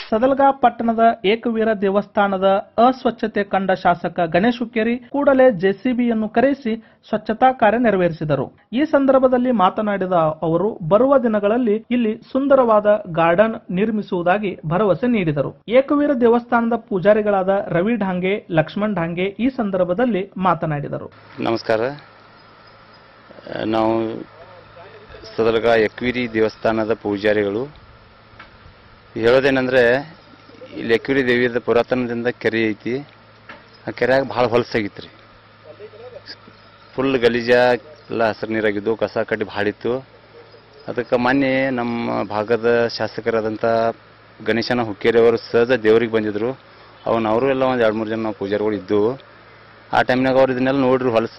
ಸದಲ್ಗಾ ಪಟ್ಟಣದ ಏಕವೀರ ದೇವಸ್ಥಾನದ ಅಸ್ವಚ್ಛತೆ ಕಂಡ ಶಾಸಕ ಗಣೇಶ್ ಹುಕ್ಕೇರಿ ಕೂಡಲೇ ಜೆಸಿಬಿಯನ್ನು ಕರೆಸಿ ಸ್ವಚ್ಛತಾ ಕಾರ್ಯ ನೆರವೇರಿಸಿದರು ಈ ಸಂದರ್ಭದಲ್ಲಿ ಮಾತನಾಡಿದ ಅವರು ಬರುವ ದಿನಗಳಲ್ಲಿ ಇಲ್ಲಿ ಸುಂದರವಾದ ಗಾರ್ಡನ್ ನಿರ್ಮಿಸುವುದಾಗಿ ಭರವಸೆ ನೀಡಿದರು ಏಕವೀರ ದೇವಸ್ಥಾನದ ಪೂಜಾರಿಗಳಾದ ರವಿ ಢಾಂಗೆ ಲಕ್ಷ್ಮಣ್ ಢಾಂಗೆ ಈ ಸಂದರ್ಭದಲ್ಲಿ ಮಾತನಾಡಿದರು ನಮಸ್ಕಾರ ಆ, ನಾವು ಸದಲಗ ಎಕ್ವಿರಿ ದೇವಸ್ಥಾನದ ಪೂಜಾರಿಗಳು ಹೇಳೋದೇನೆಂದರೆ ಇಲ್ಲಿ ಎಕ್ವಿರಿ ದೇವಿಯದ ಪುರಾತನದಿಂದ ಕೆರೆ ಐತಿ ಆ ಕೆರೆಯಾಗ ಭಾಳ ಹೊಲಸಾಗಿತ್ತು ರೀ ಫುಲ್ ಗಲೀಜ ಎಲ್ಲ ಹಸಿರು ನೀರಾಗಿದ್ದು ಕಸ ಕಡ್ಡಿ ಭಾಳ ಇತ್ತು ಅದಕ್ಕೆ ಮೊನ್ನೆ ನಮ್ಮ ಭಾಗದ ಶಾಸಕರಾದಂಥ ಗಣೇಶನ ಹುಕ್ಕೇರಿ ಅವರು ಸಹಜ ದೇವ್ರಿಗೆ ಬಂದಿದ್ರು ಅವನು ಅವರು ಎಲ್ಲ ಒಂದು ಎರಡು ಮೂರು ಜನ ನಾವು ಪೂಜಾರಿಗಳು ಇದ್ದು ಆ ಟೈಮ್ನಾಗ ಅವ್ರು ಇದನ್ನೆಲ್ಲ ನೋಡ್ರಿ ಹೊಲಸ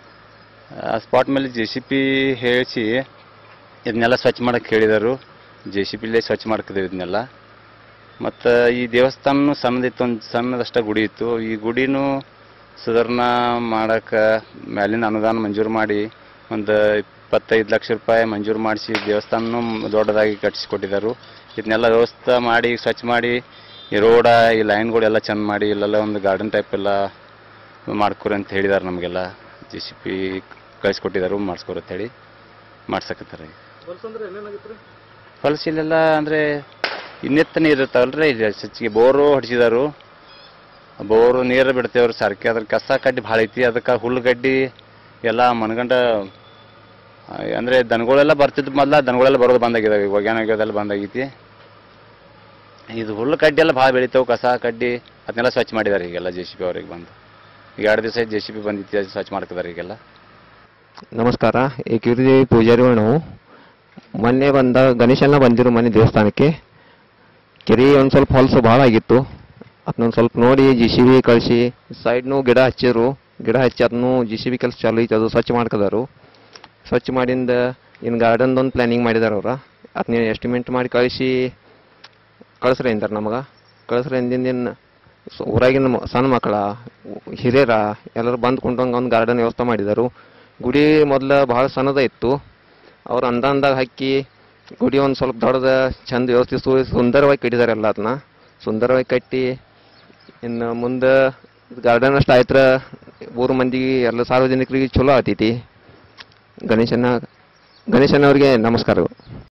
ಆ ಸ್ಪಾಟ್ ಮೇಲೆ ಜೆ ಸಿ ಪಿ ಹೇಳಿಸಿ ಇದನ್ನೆಲ್ಲ ಸ್ವಚ್ಛ ಮಾಡಕ್ಕೆ ಹೇಳಿದರು ಜೆ ಸಿ ಪಿಲೇ ಸ್ವಚ್ಛ ಮಾಡ್ಕಿದ್ದೇವೆ ಇದನ್ನೆಲ್ಲ ಮತ್ತು ಈ ದೇವಸ್ಥಾನ ಸಣ್ಣದಿತ್ತು ಒಂದು ಸಣ್ಣದಷ್ಟ ಗುಡಿ ಇತ್ತು ಈ ಗುಡಿನೂ ಸುಧಾರಣ ಮಾಡಕ್ಕೆ ಮ್ಯಾಲಿನ ಅನುದಾನ ಮಂಜೂರು ಮಾಡಿ ಒಂದು ಇಪ್ಪತ್ತೈದು ಲಕ್ಷ ರೂಪಾಯಿ ಮಂಜೂರು ಮಾಡಿಸಿ ದೇವಸ್ಥಾನ ದೊಡ್ಡದಾಗಿ ಕಟ್ಟಿಸಿಕೊಟ್ಟಿದ್ದಾರೆ ಇದನ್ನೆಲ್ಲ ವ್ಯವಸ್ಥೆ ಮಾಡಿ ಸ್ವಚ್ಛ ಮಾಡಿ ಈ ರೋಡ ಈ ಲೈನ್ಗಳೆಲ್ಲ ಚೆಂದ ಮಾಡಿ ಇಲ್ಲೆಲ್ಲ ಒಂದು ಗಾರ್ಡನ್ ಟೈಪ್ ಎಲ್ಲ ಮಾಡ್ಕೊರಿ ಅಂತ ಹೇಳಿದಾರೆ ನಮಗೆಲ್ಲ ಜೆ ಸಿ ಪಿ ಕಳಿಸ್ಕೊಟ್ಟಿದ್ದಾರೆ ಮಾಡಿಸ್ಕೊರಿ ಅಂತ ಹೇಳಿ ಮಾಡ್ಸಕತ್ತಾರೆ ಹೊಲಸು ಇಲ್ಲೆಲ್ಲ ಅಂದರೆ ಇನ್ನೆತ್ತ ನೀರು ಇರ್ತಾವಲ್ರಿ ಇಲ್ಲಿ ಹೆಚ್ಚಿಗೆ ಬೋರು ಹೊಡಿಸಿದಾರು ಬೋರು ನೀರು ಬಿಡ್ತೇವ್ರಿ ಸಾರ್ಕೆ ಅದ್ರ ಕಸ ಕಡ್ಡಿ ಭಾಳ ಐತಿ ಅದಕ್ಕೆ ಹುಲ್ಲುಗಡ್ಡಿ ಎಲ್ಲ ಮನ್ಗಂಡ ಆ, ಅಂದ್ರೆ ದನಗಳೆಲ್ಲ ಬರ್ತಿದ್ದು ಮೊದಲ ದನಗಳೆಲ್ಲ ಬರೋದು ಬಂದಾಗಿದಾವೆ ಇವಾಗ ಏನಾಗ್ಯದೆಲ್ಲ ಬಂದಾಗೈತಿ ಇದು ಹುಲ್ಲು ಕಡ್ಡಿ ಎಲ್ಲ ಭಾಳ ಬೆಳಿತಾವೆ ಕಸ ಕಡ್ಡಿ ಅದನ್ನೆಲ್ಲ ಸ್ವಚ್ಛ ಮಾಡಿದ್ದಾರೆ ಈಗೆಲ್ಲ ಜೆ ಸಿ ಪಿ ಅವ್ರಿಗೆ ಬಂದು ಈಗ ಎರಡು ದಿವಸ ಜೆ ಸಿ ಪಿ ಬಂದಿತ್ತು ಅದು ಸ್ವಚ್ಛ ಮಾಡ್ತಿದ್ದಾರೆ ಈಗೆಲ್ಲ ನಮಸ್ಕಾರ ಏಕಗಿರಿ ಪೂಜಾರಿಗಳು ನಾವು ಮೊನ್ನೆ ಬಂದ ಗಣೇಶನ ಬಂದಿರು ಮೊನ್ನೆ ದೇವಸ್ಥಾನಕ್ಕೆ ಕೆರೆ ಒಂದು ಸ್ವಲ್ಪ ಹೊಲಸು ಭಾಳ ಆಗಿತ್ತು ಅದನ್ನೊಂದು ಸ್ವಲ್ಪ ನೋಡಿ ಜಿ ಸಿ ಬಿ ಕಳಿಸಿ ಸೈಡ್ನು ಗಿಡ ಹಚ್ಚಿರು ಗಿಡ ಹಚ್ಚಿ ಅದನ್ನು ಜಿ ಸಿ ಬಿ ಕೆಲಸ ಚಾಲು ಐತೆ ಅದು ಸ್ವಚ್ಛ ಮಾಡ್ಕದಾರು ಸ್ವಚ್ಛ ಮಾಡಿಂದ ಇನ್ನು ಗಾರ್ಡನ್ದೊಂದು ಪ್ಲ್ಯಾನಿಂಗ್ ಮಾಡಿದಾರೆ ಅವ್ರ ಅದನ್ನ ಎಸ್ಟಿಮೇಟ್ ಮಾಡಿ ಕಳಿಸಿ ಕಳಿಸ್ರಿ ಅಂತಾರೆ ನಮಗೆ ಕಳಿಸ್ರಿ ಅಂದಿಂದ ಊರಾಗಿನ ಮ- ಸಣ್ಣ ಮಕ್ಕಳ ಹಿರಿಯರ ಎಲ್ಲರೂ ಬಂದು ಕುಂಟಂಗೆ ಒಂದು ಗಾರ್ಡನ್ ವ್ಯವಸ್ಥೆ ಮಾಡಿದರು ಗುಡಿ ಮೊದಲು ಭಾಳ ಸಣ್ಣದ ಇತ್ತು ಅವ್ರು ಅಂದಂದಾಗ ಹಾಕಿ ಗುಡಿ ಒಂದು ಸ್ವಲ್ಪ ದೊಡ್ಡದ ಚಂದ ವ್ಯವಸ್ಥಿಸಿ ಸುಂದರವಾಗಿ ಕಟ್ಟಿದ್ದಾರೆ ಎಲ್ಲ ಅದನ್ನ ಸುಂದರವಾಗಿ ಕಟ್ಟಿ ಇನ್ನು ಮುಂದೆ ಗಾರ್ಡನ್ ಅಷ್ಟು ಆಯ್ತರ ಊರು ಮಂದಿಗೆ ಎಲ್ಲ ಸಾರ್ವಜನಿಕರಿಗೆ ಚಲೋ ಆತೈತಿ ಗಣೇಶನ ಗಣೇಶನವ್ರಿಗೆ ನಮಸ್ಕಾರಗಳು